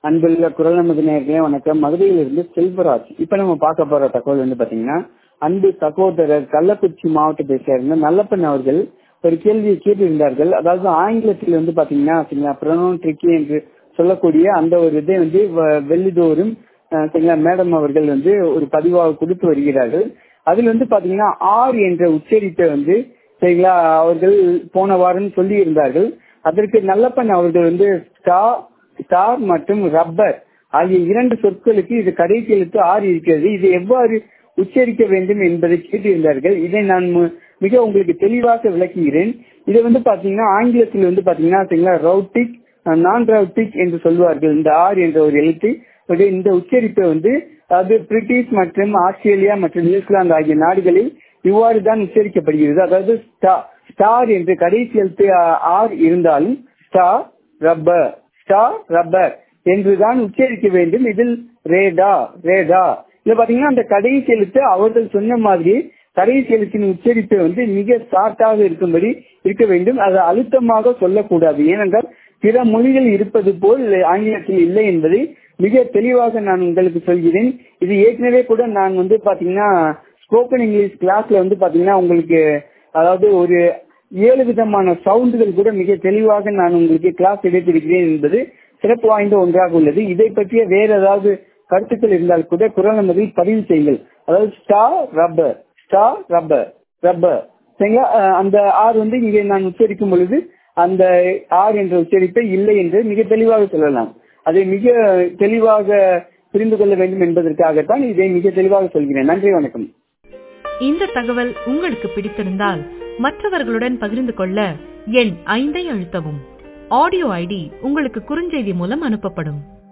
அன்புள்ள குரல் நமது நேர்களே வணக்கம் மதுரையிலிருந்து செல்வராஜ் இப்ப நம்ம பார்க்க போற தகவல் வந்து பாத்தீங்கன்னா அன்பு சகோதரர் கள்ளக்குறிச்சி மாவட்டத்தை சேர்ந்த நல்லப்பன் அவர்கள் ஒரு கேள்வியை கேட்டிருந்தார்கள் அதாவது ஆங்கிலத்தில் வந்து பாத்தீங்கன்னா சரிங்களா ப்ரொனோன் ட்ரிக்கி என்று சொல்லக்கூடிய அந்த ஒரு இதை வந்து வ- வெள்ளிதோறும் அஹ், சரிங்களா மேடம் அவர்கள் வந்து ஒரு பதிவாக கொடுத்து வருகிறார்கள் அதில் வந்து பாத்தீங்கன்னா ஆர் என்ற உச்சரிப்பை வந்து சரிங்களா அவர்கள் போன வாரம் சொல்லி இருந்தார்கள் அதற்கு நல்லப்பன் அவர்கள் வந்து ஸ்டா ஸ்டார் மற்றும் ரப்பர் ஆகிய இரண்டு சொற்களுக்கு இது கடைசி எழுத்து ஆர் இருக்கிறது இது எவ்வாறு உச்சரிக்க வேண்டும் என்பதை கேட்டிருந்தார்கள் இதை நான் மு- மிக உங்களுக்கு தெளிவாக விளக்குகிறேன் இதை வந்து பாத்தீங்கன்னா ஆங்கிலத்தில் வந்து பாத்தீங்கன்னா சரிங்களா ரவுட்டிக் நான் ரவுட்டிக் என்று சொல்வார்கள் இந்த ஆர் என்ற ஒரு எழுத்து இது இந்த உச்சரிப்பை வந்து அது பிரிட்டிஷ் மற்றும் ஆஸ்திரேலியா மற்றும் நியூசிலாந்து ஆகிய நாடுகளில் இவ்வாறு தான் உச்சரிக்கப்படுகிறது அதாவது ஸ்டா- ஸ்டார் என்று கடைசி எழுத்து ஆ- ஆர் இருந்தாலும் ஸ்டார் ரப்பர் ஸ்டார் ரப்பர் என்றுதான் உச்சரிக்க வேண்டும் இதில் ரேடா ரேடா இதுல பாத்தீங்கன்னா அந்த கடைசி எழுத்து அவர்கள் சொன்ன மாதிரி கடைசி எழுத்தின் உச்சரிப்பை வந்து மிக ஷார்ட்டாக இருக்கும்படி இருக்க வேண்டும் அது அழுத்தமாக சொல்லக்கூடாது ஏனென்றால் பிற மொழிகள் இருப்பது போல் ஆங்கிலத்தில் இல்லை என்பதை மிக தெளிவாக நான் உங்களுக்கு சொல்கிறேன் இது ஏற்கனவே கூட நான் வந்து பாத்தீங்கன்னா ஸ்போக்கன் இங்கிலீஷ் கிளாஸ்ல வந்து பாத்தீங்கன்னா உங்களுக்கு அதாவது ஒரு ஏழு விதமான சவுண்டுகள் கூட மிக தெளிவாக நான் உங்களுக்கு கிளாஸ் எடுத்திருக்கிறேன் என்பது சிறப்பு வாய்ந்த ஒன்றாக உள்ளது இதை பற்றிய வேற ஏதாவது கருத்துக்கள் இருந்தால் கூட குரல் நமதில் பதிவு செய்யுங்கள் அதாவது star rubber star rubber rubber சரிங்களா அஹ் அந்த ஆர் வந்து இங்கே நான் உச்சரிக்கும் பொழுது அந்த ஆர் என்ற உச்சரிப்பை இல்லை என்று மிக தெளிவாக சொல்லலாம் அதை மிக தெளிவாக புரிந்து கொள்ள வேண்டும் என்பதற்காகத்தான் இதை மிக தெளிவாக சொல்கிறேன் நன்றி வணக்கம் இந்த தகவல் உங்களுக்கு பிடித்திருந்தால் மற்றவர்களுடன் பகிர்ந்து கொள்ள எண் ஐந்தை அழுத்தவும் ஆடியோ ஐடி உங்களுக்கு குறுஞ்செய்தி மூலம் அனுப்பப்படும்